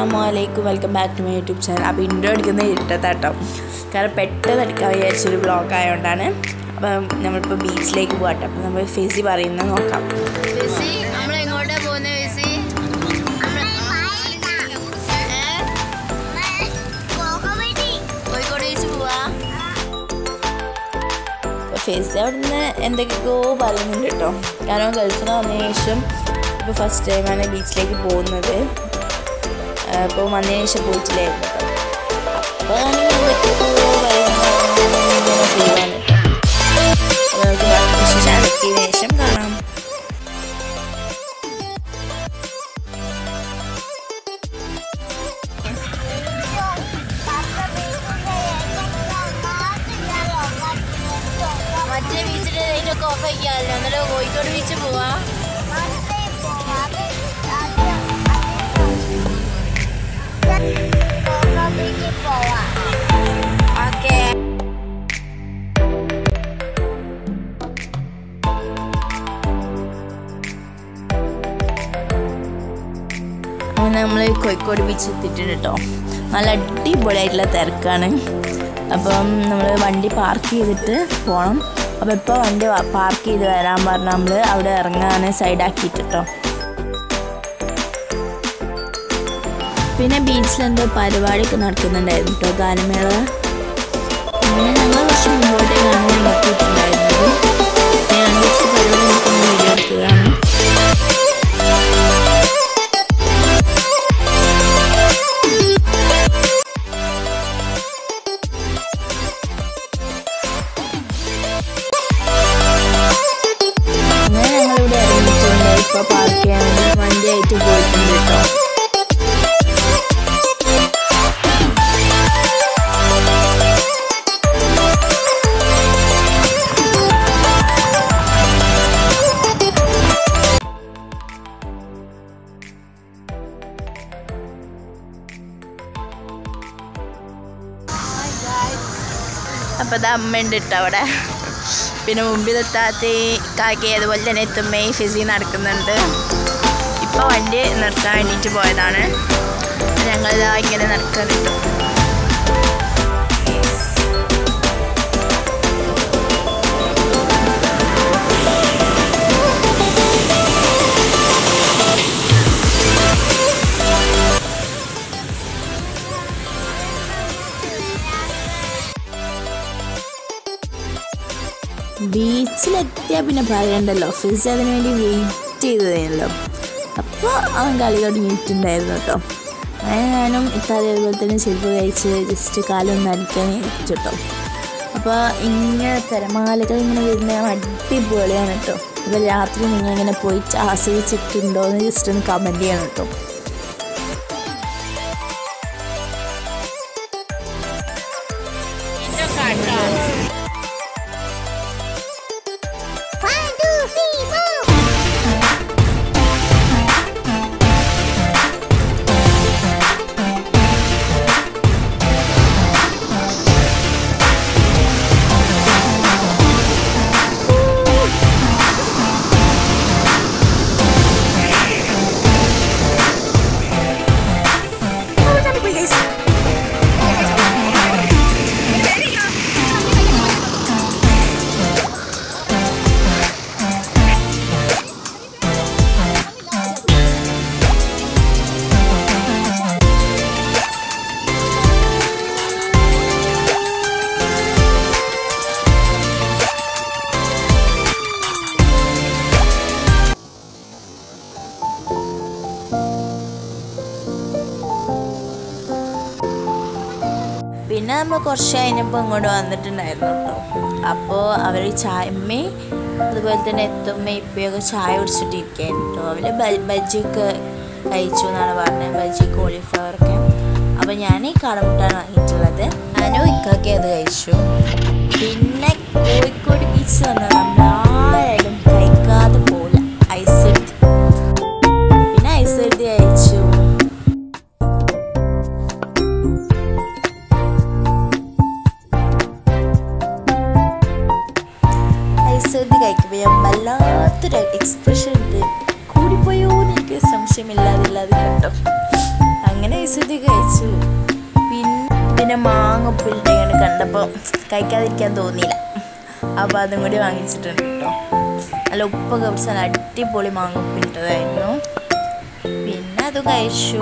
അസ്സാമലൈക്കും welcome back to my YouTube channel അപ്പോൾ intro എടുക്കുന്നത് ഇട്ടത്താട്ടോ കാരണം പെട്ടെന്ന് എടുക്കാൻ വിചാരിച്ചൊരു ബ്ലോഗ് ആയതുകൊണ്ടാണ് അപ്പം നമ്മളിപ്പോൾ ബീച്ചിലേക്ക് പോകട്ടെ അപ്പം നമ്മൾ ഫേസി പറയുന്നത് നോക്കാം ഫെസി നമ്മൾ എങ്ങോട്ടാ പോകുന്നത് ഫെസി കോഴിക്കോട് ബീച്ച് പോവാ അപ്പോൾ ഫേസി അവിടുന്ന് എന്തൊക്കെയോ പറയുന്നുണ്ട് കേട്ടോ കാരണം ഗൾഫിൽ നിന്ന് വന്നതിന് ശേഷം ഇപ്പോൾ ഫസ്റ്റ് ടൈമാണ് ബീച്ചിലേക്ക് പോകുന്നത് അപ്പോൾ വന്നതിന് ശേഷം പോയിട്ടില്ലായിരുന്നു കേട്ടോ അപ്പോൾ എന്തൊക്കെയോ പറയുന്നത് ഇങ്ങനെ ചെയ്യുവാണ് കേട്ടോ അപ്പോൾ നമുക്ക് ബാക്കി വിശേഷം അലക്കിയതിന് ശേഷം കാണാം മറ്റേ ബീച്ചിന്റെ ലൈറ്റൊക്കെ ഓഫ് ആക്കിയാലോ എന്നിട്ട് കോഴിക്കോട് ബീച്ച് പോവാ ഓക്കേ അങ്ങനെ നമ്മൾ കോഴിക്കോട് ബീച്ച് എത്തിയിട്ടുണ്ട് കേട്ടോ നല്ല അടിപൊളിയായിട്ടുള്ള തിരക്കാണ് അപ്പം നമ്മൾ വണ്ടി പാർക്ക് ചെയ്തിട്ട് പോകണം അപ്പോൾ ഇപ്പോൾ വണ്ടി പാർക്ക് ചെയ്ത് വരാൻ പറഞ്ഞാൽ നമ്മൾ അവിടെ ഇറങ്ങാൻ സൈഡാക്കിയിട്ട് കേട്ടോ പിന്നെ ബീച്ചിൽ എന്തോ പരിപാടിയൊക്കെ നടക്കുന്നുണ്ടായിരുന്നു കേട്ടോ ഗാനമേള അങ്ങനെ ഞങ്ങൾ കുറച്ച് മുമ്പോട്ടേക്കാണ് നോക്കിയിട്ടുണ്ടായിരുന്നത് ഞാൻ ജസ്റ്റ് പരിപാടി നിൽക്കുന്ന വീഡിയോ എടുത്തതാണ് അങ്ങനെ ഞങ്ങളിവിടെ ഇറങ്ങിയിട്ടുണ്ട് ഇപ്പോൾ പാർക്ക് ചെയ്യാൻ വേണ്ടി വണ്ടിയായിട്ട് പോയിട്ടുണ്ട് കേട്ടോ അപ്പോൾ അത് അമ്മയുണ്ട് കേട്ടോ അവിടെ പിന്നെ മുമ്പിലെത്താത്ത കാക്കി അതുപോലെ തന്നെ എത്തുമ്മേ ഫിസി നടക്കുന്നുണ്ട് ഇപ്പോൾ വണ്ടി നിർത്താൻ വേണ്ടിയിട്ട് പോയതാണ് ഞങ്ങളിതാ ഇങ്ങനെ നടക്കാൻ കിട്ടും ബീച്ചിലെത്തിയാൽ പിന്നെ പറയണ്ടല്ലോ ഫിസ് അതിന് വേണ്ടി വെയിറ്റ് ചെയ്തതല്ലോ അപ്പോൾ അവൻ കളി തുടങ്ങിയിട്ടുണ്ടായിരുന്നു കേട്ടോ അങ്ങനെ ഞാനും ഇത്താലി അതുപോലെ തന്നെ ചെരുപ്പ് കഴിച്ച് ജസ്റ്റ് കാലൊന്ന് അടിക്കാൻ വെച്ചു കേട്ടോ അപ്പോൾ ഇങ്ങനെ തിരമാലകൾ ഇങ്ങനെ വരുന്ന അടിപൊളിയാണ് കേട്ടോ അപ്പോൾ രാത്രി നിങ്ങൾ ഇങ്ങനെ പോയി ആസ്വദിച്ചിട്ടുണ്ടോ എന്ന് ജസ്റ്റ് ഒന്ന് കമൻറ്റ് ചെയ്യണം കേട്ടോ പിന്നെ നമ്മൾ കുറച്ച് കഴിഞ്ഞപ്പോൾ ഇങ്ങോട്ട് വന്നിട്ടുണ്ടായിരുന്നു കേട്ടോ അപ്പോൾ അവർ ചായമ്മേ അതുപോലെ തന്നെ എത്തുമ്മ ഇപ്പയൊക്കെ ചായ കുടിച്ചിട്ടിരിക്കുകയാണ് കേട്ടോ അവർ ബജ്ജിയൊക്കെ കഴിച്ചു എന്നാണ് പറഞ്ഞത് ബജ്ജി കോളിഫ്ലവർ ഒക്കെ അപ്പോൾ ഞാൻ ഈ കടമുട്ടാണ് വാങ്ങിയിട്ടുള്ളത് ഞാനും ഇക്കൊക്കെ അത് കഴിച്ചു പിന്നെ കോഴിക്കോട് ബീച്ച് വന്നാൽ നമ്മളാരും കഴിക്കാതെ പോകില്ല ഐസ് എടുത്ത് പിന്നെ ഐസ് എടുത്ത് കഴിച്ചു ഐസർദി കഴിക്കുമ്പോൾ ഞാൻ വല്ലാത്തൊരു എക്സ്പ്രഷൻ ഉണ്ട് കൂടിപ്പോയോ എന്ന് എനിക്ക് സംശയമില്ലാതില്ലാതെ കേട്ടോ അങ്ങനെ നൈസായിട്ട് കഴിച്ചു പിന്നെ പിന്നെ മാങ്ങ ഉപ്പിലിട്ടാണ് കണ്ടപ്പോൾ കഴിക്കാതിരിക്കാൻ തോന്നിയില്ല അപ്പോൾ അതും കൂടി വാങ്ങിച്ചിട്ടുണ്ട് കേട്ടോ നല്ല ഉപ്പൊക്കെ പിടിച്ച് നല്ല അടിപൊളി മാങ്ങ ഉപ്പിലിട്ടതായിരുന്നു പിന്നെ അത് കഴിച്ചു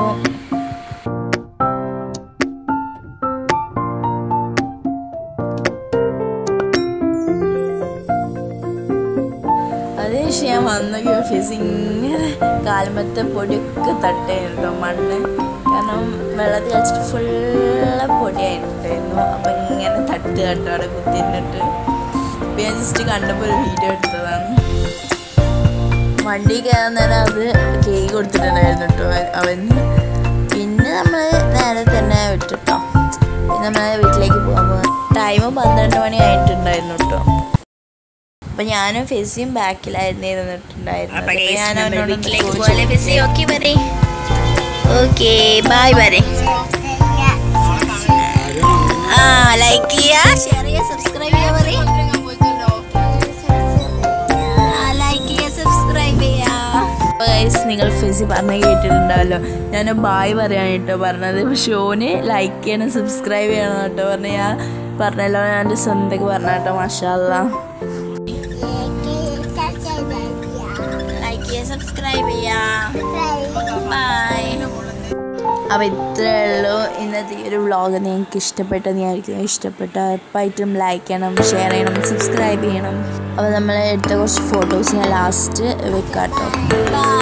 അതിനുശേഷം ഞാൻ വന്ന ഫീസ് ഇങ്ങനെ കാൽമത്തെ പൊടിയൊക്കെ തട്ടായിരുന്നു മണ്ണ് കാരണം വെള്ളത്തിൽ കളിച്ചിട്ട് ഫുള്ള് പൊടിയായിട്ടുണ്ടായിരുന്നു അപ്പം ഇങ്ങനെ തട്ട് തട്ട് അവിടെ കുത്തിന്നിട്ട് അപ്പം ഞാൻ ജസ്റ്റ് കണ്ടപ്പോൾ ഒരു വീഡിയോ എടുത്തതാണ് വണ്ടി കയറാൻ നേരം അത് കേക്ക് കൊടുത്തിട്ടുണ്ടായിരുന്നു കേട്ടോ അവന് പിന്നെ നമ്മൾ നേരെ തന്നെ വിട്ടിട്ടോ പിന്നെ നമ്മൾ വീട്ടിലേക്ക് പോകുമ്പോൾ ടൈം പന്ത്രണ്ട് മണി ആയിട്ടുണ്ടായിരുന്നു കേട്ടോ അപ്പൊ ഞാനും ഫെസിയും ബാക്കിലായിരുന്നു ഇരുന്നിട്ടുണ്ടായിരുന്നത് അപ്പൊ അപ്പൊ guys, ഞാൻ നമ്മൾ അവനോട് വീട്ടിലേക്ക് ചോദിച്ചു. പോലെ ബിസി ഓക്കെ പറ ഓക്കെ ബൈ പറ ആ ലൈക്ക് ചെയ്യാ ഷെയർ ചെയ്യാ സബ്സ്ക്രൈബ് ചെയ്യാ പറ ലൈക്ക് ചെയ്യാ സബ്സ്ക്രൈബ് ചെയ്യാ അപ്പൊ guys, നിങ്ങൾ ഫെസി പറഞ്ഞ കേട്ടിട്ടുണ്ടാവല്ലോ ഞാൻ ബായ് പറയാൻ കേട്ടോ പറഞ്ഞത് ഷോന് ലൈക്ക് ചെയ്യണം സബ്സ്ക്രൈബ് ചെയ്യണം കേട്ടോ പറഞ്ഞ ഞാൻ പറഞ്ഞല്ലോ ഞാൻ എൻ്റെ സ്വന്തക്ക് പറഞ്ഞ കേട്ടോ മാഷാല്ല ലൈക്ക് ചെയ്യാ സബ്സ്ക്രൈബ് ചെയ്യാ ബൈ അപ്പോൾ ഇത്രയേ ഉള്ളൂ ഇന്നത്തെ ഈ ഒരു വ്ളോഗ് നിങ്ങൾക്ക് ഇഷ്ടപ്പെട്ടെന്ന് വിചാരിക്കുന്നു ഇഷ്ടപ്പെട്ട ഉറപ്പായിട്ടും ലൈക്ക് ചെയ്യണം ഷെയർ ചെയ്യണം സബ്സ്ക്രൈബ് ചെയ്യണം അപ്പോൾ നമ്മൾ എടുത്ത കുറച്ച് ഫോട്ടോസ് ഞാൻ ലാസ്റ്റ് വെക്കാം കേട്ടോ ബൈ